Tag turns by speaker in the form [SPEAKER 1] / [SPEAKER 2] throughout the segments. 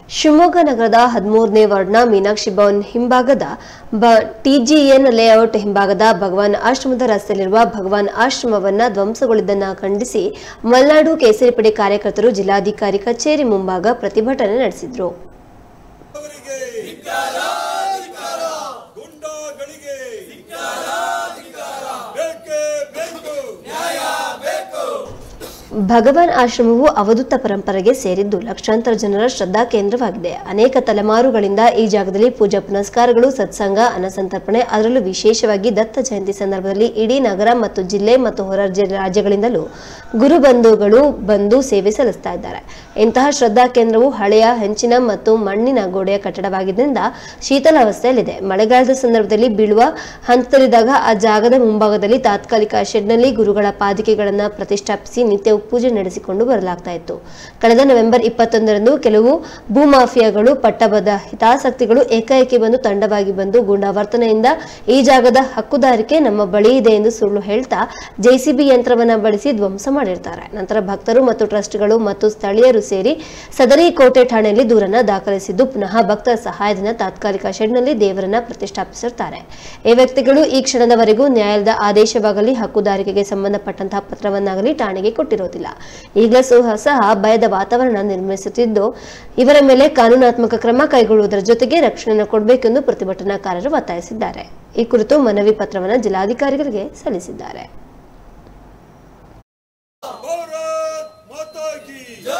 [SPEAKER 1] ಶಿವಮೊಗ್ಗ ನಗರದ ಹದಿಮೂರನೇ ವಾರ್ಡ್ನ ಮೀನಾಕ್ಷಿ ಭವನ್ ಹಿಂಭಾಗದ ಬ ಟಿಜಿಎನ್ ಲೇಔಟ್ ಹಿಂಭಾಗದ ಭಗವಾನ್ ಆಶ್ರಮದ ರಸ್ತೆಯಲ್ಲಿರುವ ಭಗವಾನ್ ಆಶ್ರಮವನ್ನ ಧ್ವಂಸಗೊಳಿದ್ದನ್ನ ಖಂಡಿಸಿ ಮಲೆನಾಡು ಕೇಸರಿಪಡೆ ಕಾರ್ಯಕರ್ತರು ಜಿಲ್ಲಾಧಿಕಾರಿ ಕಚೇರಿ ಮುಂಭಾಗ ಪ್ರತಿಭಟನೆ ನಡೆಸಿದರು
[SPEAKER 2] ಅವರಿಗೆ ಗುಂಡಗಳಿಗೆ ಬೇಕೇ ಬೇಕು
[SPEAKER 1] ಭಗವಾನ್ ಆಶ್ರಮವು ಅವಧೂತ ಪರಂಪರೆಗೆ ಸೇರಿದ್ದು ಲಕ್ಷಾಂತರ ಜನರ ಶ್ರದ್ಧಾ ಕೇಂದ್ರವಾಗಿದೆ ಅನೇಕ ತಲೆಮಾರುಗಳಿಂದ ಈ ಜಾಗದಲ್ಲಿ ಪೂಜಾ ಪುನಸ್ಕಾರಗಳು ಸತ್ಸಂಗ ಅನ್ನಸಂತರ್ಪಣೆ ಅದರಲ್ಲೂ ವಿಶೇಷವಾಗಿ ದತ್ತ ಜಯಂತಿ ಸಂದರ್ಭದಲ್ಲಿ ಇಡೀ ನಗರ ಮತ್ತು ಜಿಲ್ಲೆ ಮತ್ತು ಹೊರ ರಾಜ್ಯ- ರಾಜ್ಯಗಳಿಂದಲೂ ಗುರುಬಂಧುಗಳು ಬಂದು ಸೇವೆ ಸಲ್ಲಿಸ್ತಾ ಇದ್ದಾರೆ ಇಂತಹ ಶ್ರದ್ಧಾ ಕೇಂದ್ರವು ಹಳೆಯ ಹೆಂಚಿನ ಮತ್ತು ಮಣ್ಣಿನ ಗೋಡೆಯ ಕಟ್ಟಡವಾಗಿದ್ದರಿಂದ ಶೀತಲಾವಸ್ಥೆಯಲ್ಲಿದೆ ಮಳೆಗಾಲದ ಸಂದರ್ಭದಲ್ಲಿ ಬೀಳುವ ಹಂತದಲ್ಲಿದ್ದಾಗ ಆ ಜಾಗದ ಮುಂಭಾಗದಲ್ಲಿ ತಾತ್ಕಾಲಿಕ ಶೆಡ್ನಲ್ಲಿ ಗುರುಗಳ ಪಾದಿಕೆಗಳನ್ನು ಪ್ರತಿಷ್ಠಾಪಿಸಿ ನಿತ್ಯ ಪೂಜೆ ನಡೆಸಿಕೊಂಡು ಬರಲಾಗ್ತಾ ಇತ್ತು ಕಳೆದ ನವೆಂಬರ್ ಇಪ್ಪತ್ತೊಂದರಂದು ಕೆಲವು ಭೂಮಾಫಿಯಾಗಳು ಪಟ್ಟಬದ್ಧ ಹಿತಾಸಕ್ತಿಗಳು ಏಕಾಏಕಿ ಬಂದು ತಂಡವಾಗಿ ಬಂದು ಗೂಂಡಾವರ್ತನೆಯಿಂದ ಈ ಜಾಗದ ಹಕ್ಕುದಾರಿಕೆ ನಮ್ಮ ಬಳಿ ಇದೆ ಎಂದು ಸುಳ್ಳು ಹೇಳ್ತಾ ಜೆಸಿಬಿ ಯಂತ್ರವನ್ನ ಬಳಸಿ ಧ್ವಂಸ ಮಾಡಿರ್ತಾರೆ ನಂತರ ಭಕ್ತರು ಮತ್ತು ಟ್ರಸ್ಟ್ಗಳು ಮತ್ತು ಸ್ಥಳೀಯರು ಸೇರಿ ಸದರಿ ಕೋಟೆ ಠಾಣೆಯಲ್ಲಿ ದೂರನ್ನ ದಾಖಲಿಸಿದ್ದು ಪುನಃ ಭಕ್ತರ ಸಹಾಯದಿಂದ ತಾತ್ಕಾಲಿಕ ಶೆಡ್ನಲ್ಲಿ ದೇವರನ್ನ ಪ್ರತಿಷ್ಠಾಪಿಸಿರ್ತಾರೆ ಈ ವ್ಯಕ್ತಿಗಳು ಈ ಕ್ಷಣದವರೆಗೂ ನ್ಯಾಯಾಲಯದ ಆದೇಶವಾಗಲಿ ಹಕ್ಕುದಾರಿಕೆಗೆ ಸಂಬಂಧಪಟ್ಟಂತಹ ಪತ್ರವನ್ನಾಗಲಿ ಠಾಣೆಗೆ ಕೊಟ್ಟಿರೋದಿಲ್ಲ ಈಗಲೂ ಸಹ ಸಹ ಭಯದ ವಾತಾವರಣ ನಿರ್ಮಿಸುತ್ತಿದ್ದು ಇವರ ಮೇಲೆ ಕಾನೂನಾತ್ಮಕ ಕ್ರಮ ಕೈಗೊಳ್ಳುವುದರ ಜೊತೆಗೆ ರಕ್ಷಣೆಯನ್ನು ಕೊಡಬೇಕೆಂದು ಪ್ರತಿಭಟನಾಕಾರರು ಒತ್ತಾಯಿಸಿದ್ದಾರೆ ಈ ಕುರಿತು ಮನವಿ ಪತ್ರವನ್ನು ಜಿಲ್ಲಾಧಿಕಾರಿಗಳಿಗೆ ಸಲ್ಲಿಸಿದ್ದಾರೆ
[SPEAKER 2] ಭಾರತ್ ಮಾತಾ ಕಿ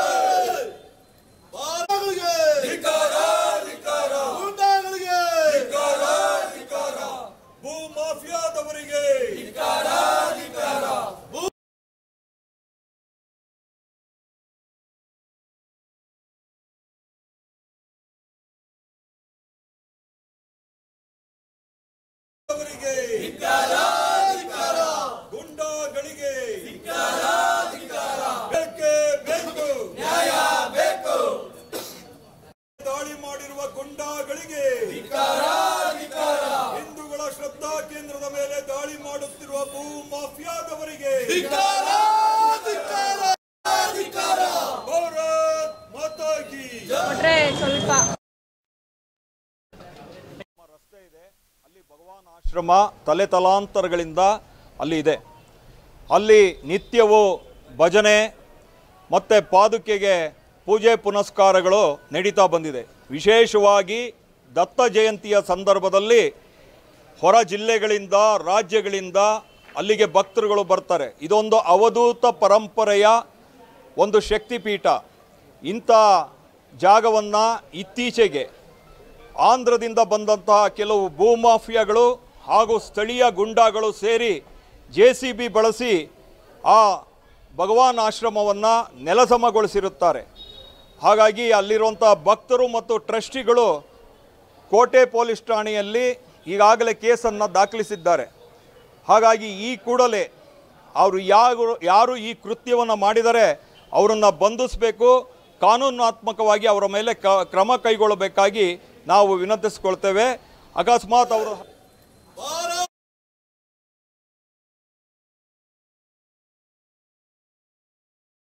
[SPEAKER 2] ಭಾರತಗಳಿಗೆ ಗುಂಡಾಗಳಿಗೆ ಭೂ ಮಾಫಿಯಾದವರಿಗೆ ಅವರಿಗೆ ಗುಂಡಾಗಳಿಗೆ ಬೇಕೇ ಬೇಕು ನ್ಯಾಯ ಬೇಕು ದಾಳಿ ಮಾಡಿರುವ ಗುಂಡಾಗಳಿಗೆ ಹಿಂದೂಗಳ ಶ್ರದ್ಧಾ ಕೇಂದ್ರದ ಮೇಲೆ ದಾಳಿ ಮಾಡುತ್ತಿರುವ ಭೂ ಮಾಫಿಯಾದವರಿಗೆ ಭಾರತ್ ಮಾತಾ ಕಿ
[SPEAKER 3] ಕೊಟ್ರೆ ಸ್ವಲ್ಪ
[SPEAKER 2] ರಸ್ತೆ ಇದೆ ಅಲ್ಲಿ ಭಗವಾನ್ ಆಶ್ರಮ ತಲೆ ತಲಾಂತರಗಳಿಂದ ಅಲ್ಲಿ ಇದೆ ಅಲ್ಲಿ ನಿತ್ಯವೂ ಭಜನೆ ಮತ್ತು ಪಾದುಕೆಗೆ ಪೂಜೆ ಪುನಸ್ಕಾರಗಳು ನಡೀತಾ ಬಂದಿದೆ ವಿಶೇಷವಾಗಿ ದತ್ತ ಜಯಂತಿಯ ಸಂದರ್ಭದಲ್ಲಿ ಹೊರ ಜಿಲ್ಲೆಗಳಿಂದ ರಾಜ್ಯಗಳಿಂದ ಅಲ್ಲಿಗೆ ಭಕ್ತರುಗಳು ಬರ್ತಾರೆ ಇದೊಂದು ಅವಧೂತ ಪರಂಪರೆಯ ಒಂದು ಶಕ್ತಿಪೀಠ ಇಂಥ ಜಾಗವನ್ನು ಇತ್ತೀಚೆಗೆ ಆಂಧ್ರದಿಂದ ಬಂದಂತಹ ಕೆಲವು ಭೂಮಾಫಿಯಾಗಳು ಹಾಗೂ ಸ್ಥಳೀಯ ಗುಂಡಾಗಳು ಸೇರಿ ಜೆ ಸಿ ಬಿ ಬಳಸಿ ಆ ಭಗವಾನ್ ಆಶ್ರಮವನ್ನು ನೆಲಸಮಗೊಳಿಸಿರುತ್ತಾರೆ ಹಾಗಾಗಿ ಅಲ್ಲಿರುವಂಥ ಭಕ್ತರು ಮತ್ತು ಟ್ರಸ್ಟಿಗಳು ಕೋಟೆ ಪೊಲೀಸ್ ಠಾಣೆಯಲ್ಲಿ ಈಗಾಗಲೇ ಕೇಸನ್ನು ದಾಖಲಿಸಿದ್ದಾರೆ ಹಾಗಾಗಿ ಈ ಕೂಡಲೇ ಅವರು ಯಾರು ಯಾರು ಈ ಕೃತ್ಯವನ್ನು ಮಾಡಿದರೆ ಅವರನ್ನು ಬಂಧಿಸಬೇಕು ಕಾನೂನಾತ್ಮಕವಾಗಿ ಅವರ ಮೇಲೆ ಕ ಕ್ರಮ ಕೈಗೊಳ್ಳಬೇಕಾಗಿ ನಾವು ವಿನಂತಿಸ್ಕೊಳ್ತೇವೆ ಅಕಸ್ಮಾತ್ ಅವರು